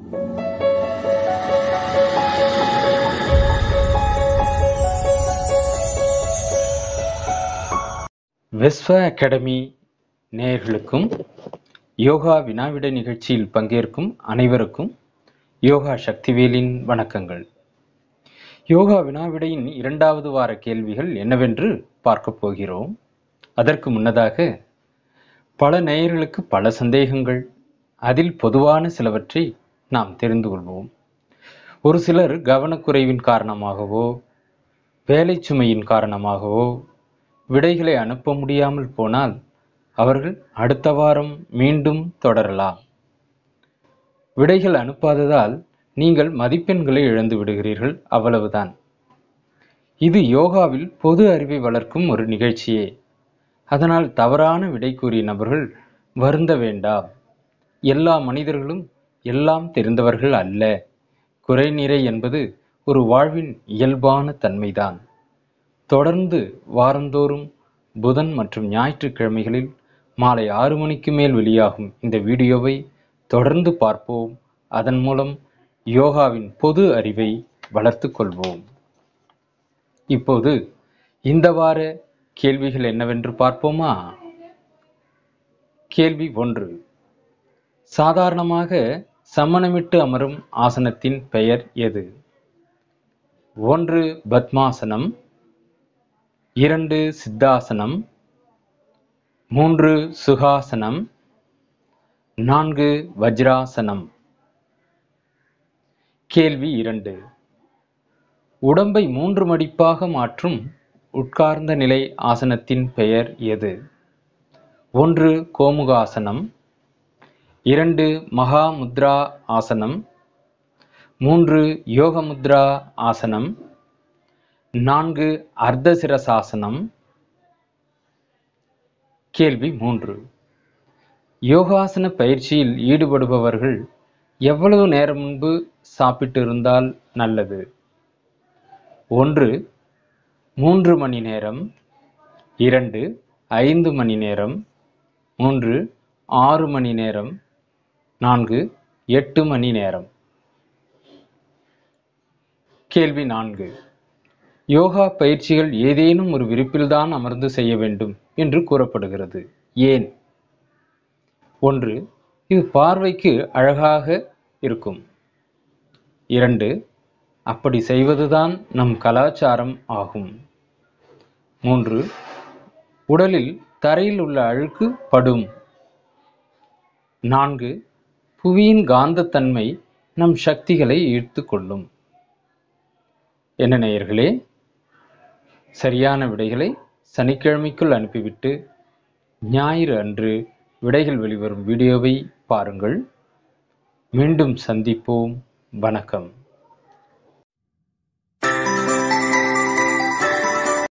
வெஸ்வ academy நேயர்களுக்கும் யோகா வினாவிட நிகழ்ச்சியில் பங்கேற்கும் அனைவருக்கும் யோகா சக்திவேலின் வணக்கங்கள் யோகா வினாவிடையின் இரண்டாவது வார கேள்விகள் என்னவென்று பார்க்கப் போகிறோம் அதற்கு முன்னதாக பல நேயர்களுக்கு பல சந்தேகங்கள் அதில் பொதுவான சிலவற்றை நாம் தெரிந்து கொள்வோம் ஒரு சிலர் கவனக்குறைவின் காரணமாகவோ வேலை சுமையின் காரணமாகவோ விடைகளை அனுப்ப முடியாமல் போனால் அவர்கள் அடுத்த வாரம் மீண்டும் தொடரலாம் விடைகள் அனுப்பாததால் நீங்கள் மதிப்பெண்களை இழந்து விடுகிறீர்கள் அவ்வளவுதான் இது யோகாவில் பொது அறிவை வளர்க்கும் ஒரு நிகழ்ச்சியே அதனால் தவறான விடை கூறிய நபர்கள் வருந்த வேண்டாம் எல்லா மனிதர்களும் எல்லாம் தெரிந்தவர்கள் அல்ல குறைநிறை என்பது ஒரு வாழ்வின் இயல்பான தன்மைதான் தொடர்ந்து வாரந்தோறும் புதன் மற்றும் ஞாயிற்றுக்கிழமைகளில் மாலை ஆறு மணிக்கு மேல் வெளியாகும் இந்த வீடியோவை தொடர்ந்து பார்ப்போம் அதன் மூலம் யோகாவின் பொது அறிவை வளர்த்து கொள்வோம் இப்போது இந்த வார கேள்விகள் என்னவென்று பார்ப்போமா கேள்வி ஒன்று சாதாரணமாக சமணமிட்டு அமரும் ஆசனத்தின் பெயர் எது ஒன்று பத்மாசனம் இரண்டு சித்தாசனம் மூன்று சுகாசனம் நான்கு வஜ்ராசனம் கேள்வி இரண்டு உடம்பை மூன்று மடிப்பாக மாற்றும் உட்கார்ந்த நிலை ஆசனத்தின் பெயர் எது ஒன்று கோமுகாசனம் இரண்டு மகாமுத்ரா ஆசனம் மூன்று யோகமுத்ரா ஆசனம் நான்கு அர்த்தசிரசாசனம் கேள்வி மூன்று யோகாசன பயிற்சியில் ஈடுபடுபவர்கள் எவ்வளவு நேரம் முன்பு சாப்பிட்டு இருந்தால் நல்லது ஒன்று மூன்று மணி நேரம் இரண்டு ஐந்து மணி நேரம் மூன்று ஆறு மணி நேரம் நான்கு எட்டு மணி நேரம் கேள்வி நான்கு யோகா பயிற்சிகள் ஏதேனும் ஒரு விரிப்பில்தான் அமர்ந்து செய்ய வேண்டும் என்று கூறப்படுகிறது ஏன் ஒன்று இது பார்வைக்கு அழகாக இருக்கும் இரண்டு அப்படி செய்வதுதான் நம் கலாச்சாரம் ஆகும் மூன்று உடலில் தரையில் உள்ள அழுக்கு படும் நான்கு புவியின் காந்தத்தன்மை நம் சக்திகளை ஈர்த்து கொள்ளும் என்ன நேயர்களே சரியான விடைகளை சனிக்கிழமைக்குள் அனுப்பிவிட்டு ஞாயிறு அன்று விடைகள் வெளிவரும் வீடியோவை பாருங்கள் மீண்டும் சந்திப்போம் வணக்கம்